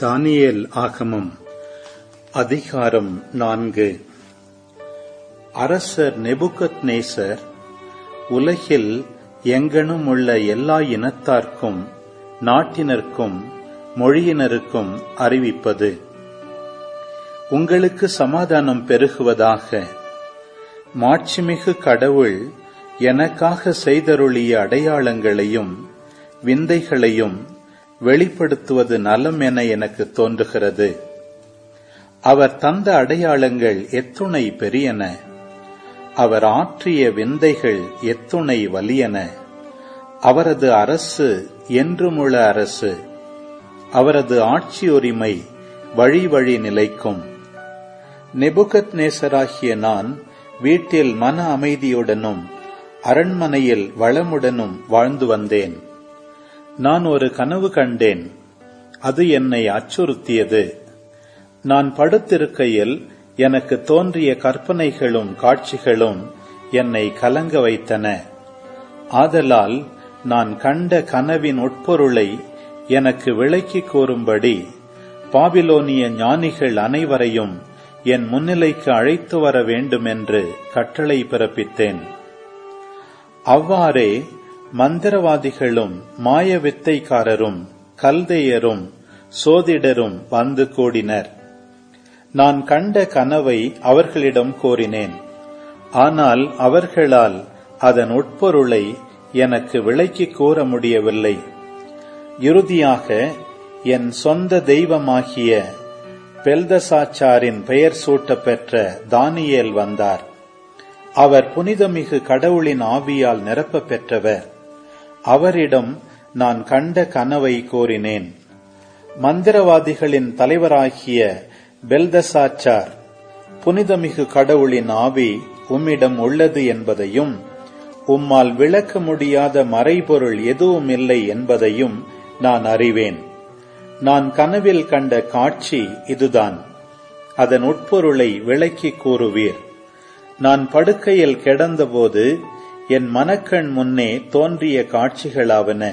தானியேல் ஆகமம் அதிகாரம் நான்கு அரசர் நெபுகத்நேசர் உலகில் எங்கனும் உள்ள எல்லா இனத்தார்க்கும் நாட்டினருக்கும் மொழியினருக்கும் அறிவிப்பது உங்களுக்கு சமாதானம் பெருகுவதாக மாட்சிமிகு கடவுள் எனக்காக செய்தருளிய அடையாளங்களையும் விந்தைகளையும் வெளிப்படுத்துவது நலம் என எனக்கு தோன்றுகிறது அவர் தந்த அடையாளங்கள் எத்துணை பெரியன அவர் ஆற்றிய விந்தைகள் எத்துணை வலியன அவரது அரசு என்றுமுள்ள அரசு அவரது ஆட்சி உரிமை வழி வழி நிலைக்கும் நெபுகத் நேசராகிய நான் வீட்டில் மன அமைதியுடனும் அரண்மனையில் வளமுடனும் வாழ்ந்து வந்தேன் நான் ஒரு கனவு கண்டேன் அது என்னை அச்சுறுத்தியது நான் படுத்திருக்கையில் எனக்கு தோன்றிய கற்பனைகளும் காட்சிகளும் என்னை கலங்க வைத்தன ஆதலால் நான் கண்ட கனவின் உட்பொருளை எனக்கு விளக்கிக் கூறும்படி பாபிலோனிய ஞானிகள் அனைவரையும் என் முன்னிலைக்கு அழைத்து வர வேண்டுமென்று கட்டளை பிறப்பித்தேன் அவ்வாறே மந்திரவாதிகளும் மாய வித்தைக்காரரும் கல்தையரும் சோதிடரும் வந்து கூடினர் நான் கண்ட கனவை அவர்களிடம் கோரினேன் ஆனால் அவர்களால் அதன் உட்பொருளை எனக்கு விளக்கிக் கூற முடியவில்லை இறுதியாக என் சொந்த தெய்வமாகிய பெல்தசாச்சாரின் பெயர் சூட்டப் பெற்ற தானியேல் வந்தார் அவர் புனிதமிகு கடவுளின் ஆவியால் நிரப்ப பெற்றவர் அவரிடம் நான் கண்ட கனவை கோரினேன் மந்திரவாதிகளின் தலைவராகிய பெல்தசாச்சார் புனிதமிகு கடவுளின் ஆவி உம்மிடம் உள்ளது என்பதையும் உம்மால் விளக்க முடியாத மறைபொருள் எதுவும் இல்லை என்பதையும் நான் அறிவேன் நான் கனவில் கண்ட காட்சி இதுதான் அதன் உட்பொருளை விளக்கிக் கூறுவீர் நான் படுக்கையில் கிடந்தபோது என் மனக்கண் முன்னே தோன்றிய காட்சிகளாவன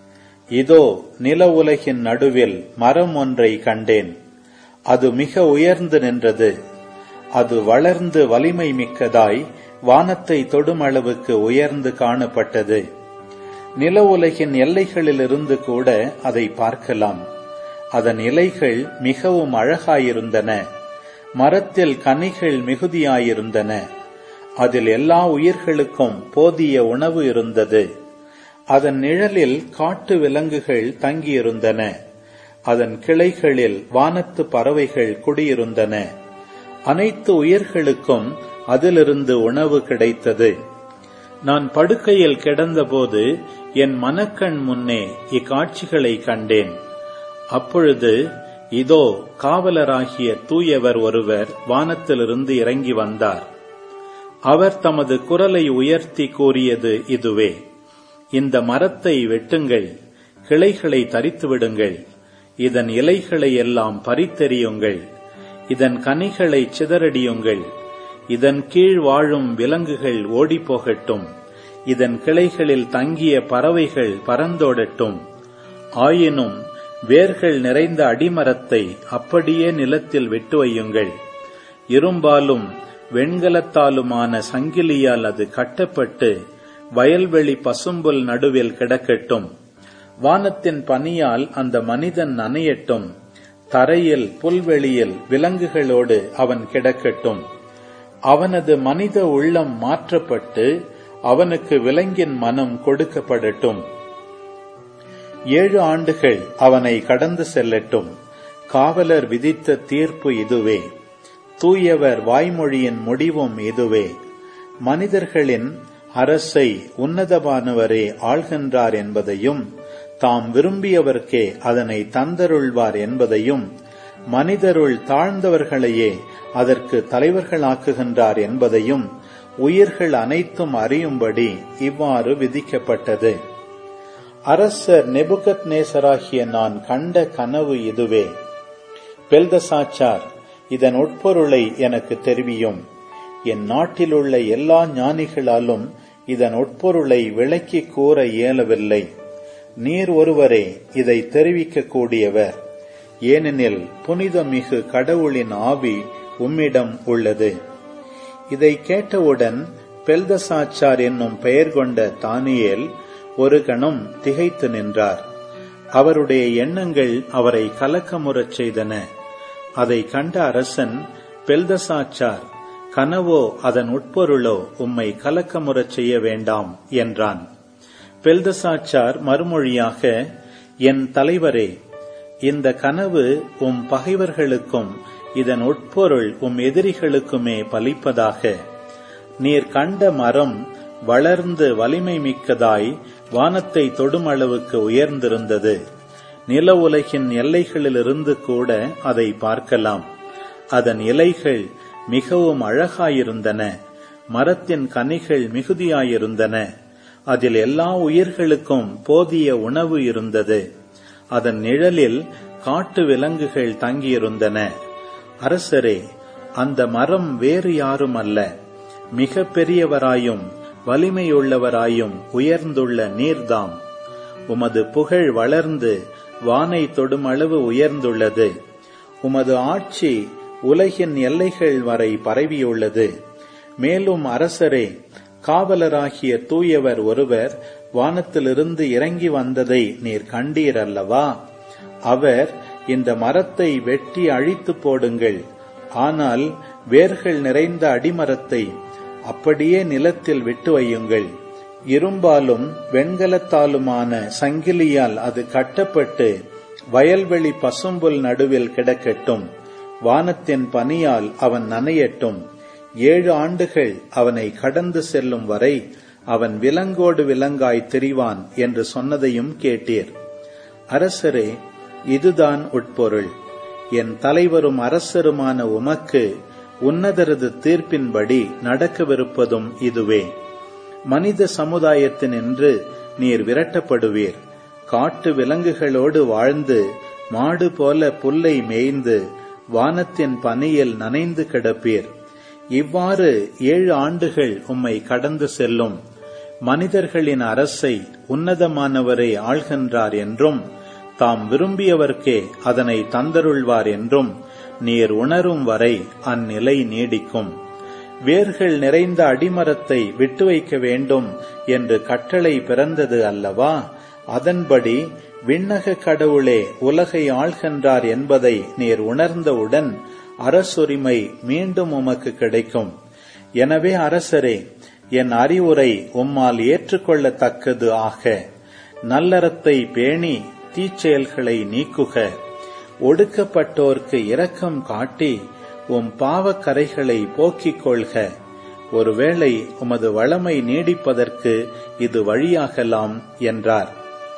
இதோ நில உலகின் நடுவில் மரம் ஒன்றை கண்டேன் அது மிக உயர்ந்து நின்றது அது வளர்ந்து வலிமை மிக்கதாய் வானத்தை தொடும் அளவுக்கு உயர்ந்து காணப்பட்டது நில உலகின் எல்லைகளிலிருந்து கூட அதை பார்க்கலாம் அதன் இலைகள் மிகவும் அழகாயிருந்தன மரத்தில் கனிகள் மிகுதியாயிருந்தன அதில் எல்லா உயிர்களுக்கும் போதிய உணவு இருந்தது அதன் நிழலில் காட்டு விலங்குகள் தங்கியிருந்தன அதன் கிளைகளில் வானத்து பறவைகள் குடியிருந்தன அனைத்து உயிர்களுக்கும் அதிலிருந்து உணவு கிடைத்தது நான் படுக்கையில் கிடந்தபோது என் மனக்கண் முன்னே இக்காட்சிகளை கண்டேன் அப்பொழுது இதோ காவலராகிய தூயவர் ஒருவர் வானத்திலிருந்து இறங்கி வந்தார் அவர் தமது குரலை உயர்த்தி கூறியது இதுவே இந்த மரத்தை வெட்டுங்கள் கிளைகளை தரித்து விடுங்கள் இதன் இலைகளை எல்லாம் பறித்தெறியுங்கள் இதன் கனிகளை சிதறடியுங்கள் இதன் கீழ் வாழும் விலங்குகள் ஓடிப்போகட்டும் இதன் கிளைகளில் தங்கிய பறவைகள் பறந்தோடட்டும் ஆயினும் வேர்கள் நிறைந்த அடிமரத்தை அப்படியே நிலத்தில் விட்டு வையுங்கள் இரும்பாலும் வெண்கலத்தாலுமான சங்கிலியால் அது கட்டப்பட்டு வயல்வெளி பசும்புல் நடுவில் கிடக்கட்டும் வானத்தின் பனியால் அந்த மனிதன் நனையட்டும் தரையில் புல்வெளியில் விலங்குகளோடு அவன் கிடக்கட்டும் அவனது மனித உள்ளம் மாற்றப்பட்டு அவனுக்கு விலங்கின் மனம் கொடுக்கப்படட்டும் ஏழு ஆண்டுகள் அவனை கடந்து செல்லட்டும் காவலர் விதித்த தீர்ப்பு இதுவே தூயவர் வாய்மொழியின் முடிவும் இதுவே மனிதர்களின் அரசை உன்னதமானவரே ஆள்கின்றார் என்பதையும் தாம் விரும்பியவர்க்கே அதனை தந்தருள்வார் என்பதையும் மனிதருள் தாழ்ந்தவர்களையே அதற்கு தலைவர்களாக்குகின்றார் என்பதையும் உயிர்கள் அனைத்தும் அறியும்படி இவ்வாறு விதிக்கப்பட்டது அரசர் நெபுகத் நேசராகிய நான் கண்ட கனவு இதுவே பெல்தசாச்சார் இதன் உட்பொருளை எனக்கு தெரிவியும் என் நாட்டிலுள்ள எல்லா ஞானிகளாலும் இதன் உட்பொருளை விளக்கிக் கூற இயலவில்லை நீர் ஒருவரே இதை தெரிவிக்க கூடியவர் ஏனெனில் புனிதமிகு கடவுளின் ஆவி உம்மிடம் உள்ளது இதை கேட்டவுடன் பெல்தசாச்சார் என்னும் பெயர் கொண்ட தானியேல் ஒரு கணம் திகைத்து நின்றார் அவருடைய எண்ணங்கள் அவரை கலக்கமுறச் செய்தன அதை கண்ட அரசன் பெல்தசாச்சார் கனவோ அதன் உட்பொருளோ உம்மை கலக்கமுறச் செய்ய வேண்டாம் என்றான் பெல்தசாச்சார் மறுமொழியாக என் தலைவரே இந்த கனவு உம் பகைவர்களுக்கும் இதன் உட்பொருள் உம் எதிரிகளுக்குமே பலிப்பதாக நீர் கண்ட மரம் வளர்ந்து வலிமை மிக்கதாய் வானத்தை தொடும் அளவுக்கு உயர்ந்திருந்தது நில உலகின் எல்லைகளிலிருந்து கூட அதை பார்க்கலாம் அதன் இலைகள் மிகவும் அழகாயிருந்தன மரத்தின் கனிகள் மிகுதியாயிருந்தன அதில் எல்லா உயிர்களுக்கும் போதிய உணவு இருந்தது அதன் நிழலில் காட்டு விலங்குகள் தங்கியிருந்தன அரசரே அந்த மரம் வேறு யாரும் அல்ல மிக பெரியவராயும் வலிமையுள்ளவராயும் உயர்ந்துள்ள நீர்தாம் உமது புகழ் வளர்ந்து வானை தொடும் அளவு உயர்ந்துள்ளது உமது ஆட்சி உலகின் எல்லைகள் வரை பரவியுள்ளது மேலும் அரசரே காவலராகிய தூயவர் ஒருவர் வானத்திலிருந்து இறங்கி வந்ததை நீர் கண்டீர் அல்லவா அவர் இந்த மரத்தை வெட்டி அழித்து போடுங்கள் ஆனால் வேர்கள் நிறைந்த அடிமரத்தை அப்படியே நிலத்தில் விட்டு வையுங்கள் இரும்பாலும் வெண்கலத்தாலுமான சங்கிலியால் அது கட்டப்பட்டு வயல்வெளி பசும்புல் நடுவில் கிடக்கட்டும் வானத்தின் பனியால் அவன் நனையட்டும் ஏழு ஆண்டுகள் அவனை கடந்து செல்லும் வரை அவன் விலங்கோடு விலங்காய் திரிவான் என்று சொன்னதையும் கேட்டீர் அரசரே இதுதான் உட்பொருள் என் தலைவரும் அரசருமான உமக்கு உன்னதரது தீர்ப்பின்படி நடக்கவிருப்பதும் இதுவே மனித சமுதாயத்தினின்று நீர் விரட்டப்படுவீர் காட்டு விலங்குகளோடு வாழ்ந்து மாடு போல புல்லை மேய்ந்து வானத்தின் பனியில் நனைந்து கிடப்பீர் இவ்வாறு ஏழு ஆண்டுகள் உம்மை கடந்து செல்லும் மனிதர்களின் அரசை உன்னதமானவரை ஆள்கின்றார் என்றும் தாம் விரும்பியவர்க்கே அதனை தந்தருள்வார் என்றும் நீர் உணரும் வரை அந்நிலை நீடிக்கும் வேர்கள் நிறைந்த அடிமரத்தை விட்டு வைக்க வேண்டும் என்று கட்டளை பிறந்தது அல்லவா அதன்படி விண்ணக கடவுளே உலகை ஆள்கின்றார் என்பதை நீர் உணர்ந்தவுடன் அரசுரிமை மீண்டும் உமக்கு கிடைக்கும் எனவே அரசரே என் அறிவுரை உம்மால் ஏற்றுக்கொள்ளத்தக்கது ஆக நல்லறத்தை பேணி தீச்செயல்களை நீக்குக ஒடுக்கப்பட்டோர்க்கு இரக்கம் காட்டி உம் பாவக்கரைகளை போக்கிக் கொள்க ஒருவேளை உமது வளமை நீடிப்பதற்கு இது வழியாகலாம் என்றார்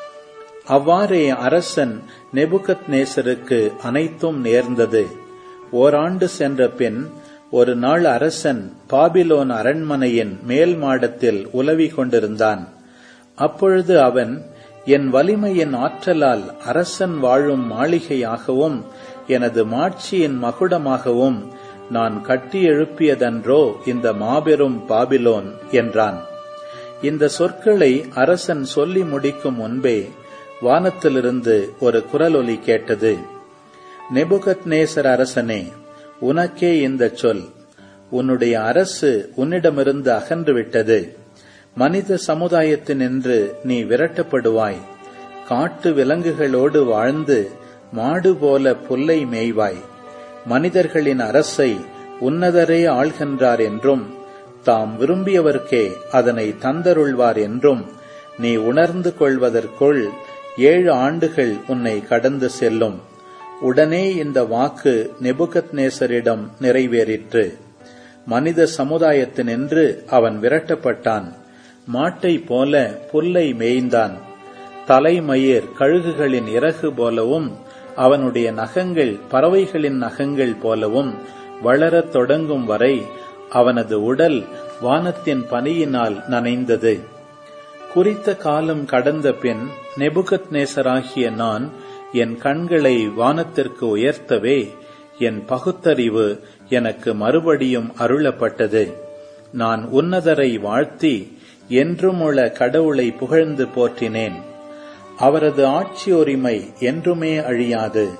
அவ்வாறே அரசன் நெபுகத் நேசருக்கு அனைத்தும் நேர்ந்தது ஓராண்டு சென்ற பின் ஒரு நாள் அரசன் பாபிலோன் அரண்மனையின் மேல் மாடத்தில் உலவி கொண்டிருந்தான் அப்பொழுது அவன் என் வலிமையின் ஆற்றலால் அரசன் வாழும் மாளிகையாகவும் எனது மாட்சியின் மகுடமாகவும் நான் கட்டி எழுப்பியதன்றோ இந்த மாபெரும் பாபிலோன் என்றான் இந்த சொற்களை அரசன் சொல்லி முடிக்கும் முன்பே வானத்திலிருந்து ஒரு குரலொலி கேட்டது நெபுகத் நேசர் அரசனே உனக்கே இந்த சொல் உன்னுடைய அரசு உன்னிடமிருந்து அகன்று விட்டது மனித சமுதாயத்தினின்று நீ விரட்டப்படுவாய் காட்டு விலங்குகளோடு வாழ்ந்து மாடு போல புல்லை மேய்வாய் மனிதர்களின் அரசை உன்னதரே ஆள்கின்றார் என்றும் தாம் விரும்பியவர்க்கே அதனை தந்தருள்வார் என்றும் நீ உணர்ந்து கொள்வதற்குள் ஏழு ஆண்டுகள் உன்னை கடந்து செல்லும் உடனே இந்த வாக்கு நெபுகத் நேசரிடம் நிறைவேறிற்று மனித சமுதாயத்தினின்று அவன் விரட்டப்பட்டான் மாட்டை போல புல்லை மேய்ந்தான் தலைமயிர் கழுகுகளின் இறகு போலவும் அவனுடைய நகங்கள் பறவைகளின் நகங்கள் போலவும் வளரத் தொடங்கும் வரை அவனது உடல் வானத்தின் பனியினால் நனைந்தது குறித்த காலம் கடந்த பின் நெபுகத் நேசராகிய நான் என் கண்களை வானத்திற்கு உயர்த்தவே என் பகுத்தறிவு எனக்கு மறுபடியும் அருளப்பட்டது நான் உன்னதரை வாழ்த்தி என்றும் உள்ள கடவுளை புகழ்ந்து போற்றினேன் அவரது ஆட்சி உரிமை என்றுமே அழியாது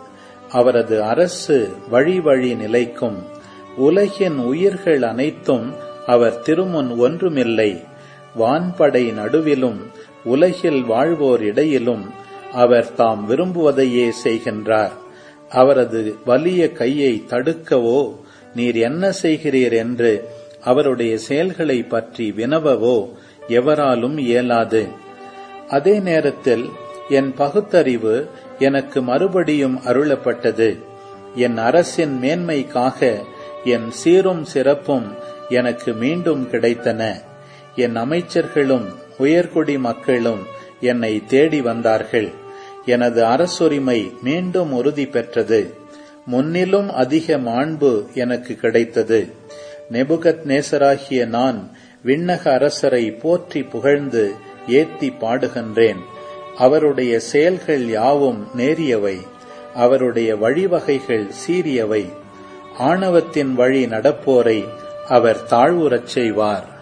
அவரது அரசு வழி வழி நிலைக்கும் உலகின் உயிர்கள் அனைத்தும் அவர் திருமுன் ஒன்றுமில்லை வான்படை நடுவிலும் உலகில் வாழ்வோர் இடையிலும் அவர் தாம் விரும்புவதையே செய்கின்றார் அவரது வலிய கையை தடுக்கவோ நீர் என்ன செய்கிறீர் என்று அவருடைய செயல்களை பற்றி வினவவோ எவராலும் இயலாது அதே நேரத்தில் என் பகுத்தறிவு எனக்கு மறுபடியும் அருளப்பட்டது என் அரசின் மேன்மைக்காக என் சீரும் சிறப்பும் எனக்கு மீண்டும் கிடைத்தன என் அமைச்சர்களும் உயர்குடி மக்களும் என்னை தேடி வந்தார்கள் எனது அரசுரிமை மீண்டும் உறுதி பெற்றது முன்னிலும் அதிக மாண்பு எனக்கு கிடைத்தது நெபுகத் நேசராகிய நான் விண்ணக அரசரை போற்றி புகழ்ந்து ஏத்தி பாடுகின்றேன் அவருடைய செயல்கள் யாவும் நேரியவை அவருடைய வழிவகைகள் சீரியவை ஆணவத்தின் வழி நடப்போரை அவர் தாழ்வுறச் செய்வார்